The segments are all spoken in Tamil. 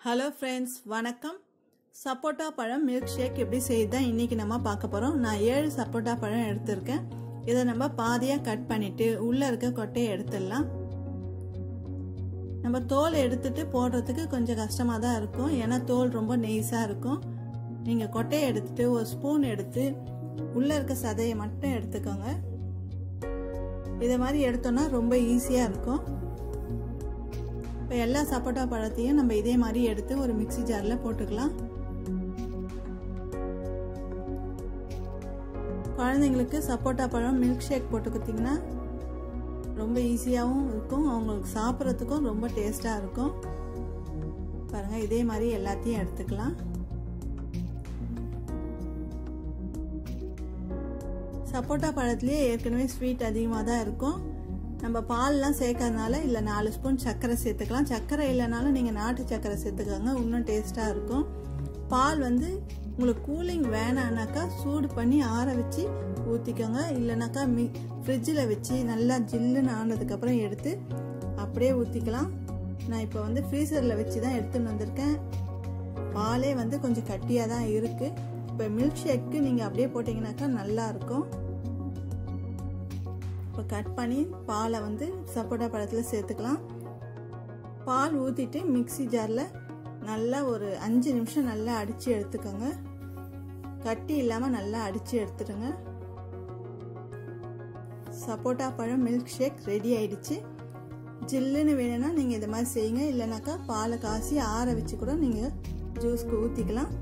ஹலோ ஃப்ரெண்ட்ஸ் வணக்கம் சப்போட்டா பழம் மில்க் ஷேக் எப்படி செய்யுது தான் இன்றைக்கி நம்ம பார்க்க போகிறோம் நான் ஏழு சப்போட்டா பழம் எடுத்திருக்கேன் இதை நம்ம பாதியாக கட் பண்ணிவிட்டு உள்ளே இருக்க கொட்டையை எடுத்துடலாம் நம்ம தோல் எடுத்துட்டு போடுறதுக்கு கொஞ்சம் கஷ்டமாக தான் இருக்கும் ஏன்னா தோல் ரொம்ப நெய்ஸாக இருக்கும் நீங்கள் கொட்டையை எடுத்துட்டு ஒரு ஸ்பூன் எடுத்து உள்ளே இருக்க சதையை மட்டும் எடுத்துக்கோங்க இதை மாதிரி எடுத்தோன்னா ரொம்ப ஈஸியாக இருக்கும் இப்போ எல்லா சப்போட்டா பழத்தையும் நம்ம இதே மாதிரி எடுத்து ஒரு மிக்சி ஜாரில் போட்டுக்கலாம் குழந்தைங்களுக்கு சப்போட்டா பழம் மில்க் ஷேக் போட்டு கொடுத்தீங்கன்னா ரொம்ப ஈஸியாகவும் இருக்கும் அவங்களுக்கு சாப்பிட்றதுக்கும் ரொம்ப டேஸ்டாக இருக்கும் பாருங்கள் இதே மாதிரி எல்லாத்தையும் எடுத்துக்கலாம் சப்போட்டா பழத்துலேயே ஏற்கனவே ஸ்வீட் அதிகமாக தான் இருக்கும் நம்ம பால்லாம் சேர்க்கறதுனால இல்லை நாலு ஸ்பூன் சர்க்கரை சேர்த்துக்கலாம் சர்க்கரை இல்லைனாலும் நீங்கள் நாட்டு சர்க்கரை சேர்த்துக்கோங்க இன்னும் டேஸ்ட்டாக இருக்கும் பால் வந்து உங்களுக்கு கூலிங் வேணானாக்கா சூடு பண்ணி ஆற வச்சு ஊற்றிக்கோங்க இல்லைனாக்கா மி ஃப்ரிட்ஜில் வச்சு நல்லா ஜில்லுன்னு ஆனதுக்கப்புறம் எடுத்து அப்படியே ஊற்றிக்கலாம் நான் இப்போ வந்து ஃப்ரீசரில் வச்சு தான் எடுத்துன்னு வந்திருக்கேன் பாலே வந்து கொஞ்சம் கட்டியாக தான் இருக்குது இப்போ மில்க் ஷேக்கு நீங்கள் அப்படியே போட்டிங்கனாக்கா நல்லாயிருக்கும் இப்போ கட் பண்ணி பாலை வந்து சப்போட்டா பழத்தில் சேர்த்துக்கலாம் பால் ஊற்றிட்டு மிக்சி ஜாரில் நல்லா ஒரு அஞ்சு நிமிஷம் நல்லா அடித்து எடுத்துக்கோங்க கட்டி இல்லாமல் நல்லா அடித்து எடுத்துடுங்க சப்போட்டா பழம் மில்க் ஷேக் ரெடி ஆயிடுச்சு ஜில்லுன்னு வேணும்னா நீங்கள் இது மாதிரி செய்யுங்க இல்லைனாக்கா பாலை காசி ஆற வச்சு கூட நீங்கள் ஜூஸ்க்கு ஊற்றிக்கலாம்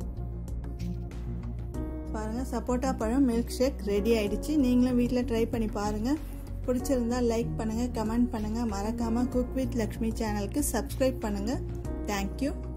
பாருங்கள் சப்போட்டா பழம் மில்க் ஷேக் ரெடி ஆயிடுச்சு நீங்களும் வீட்டில் ட்ரை பண்ணி பாருங்கள் பிடிச்சிருந்தா லைக் பண்ணுங்கள் கமெண்ட் பண்ணுங்கள் மறக்காமல் குக் வித் லக்ஷ்மி சேனலுக்கு சப்ஸ்கிரைப் பண்ணுங்கள் தேங்க்யூ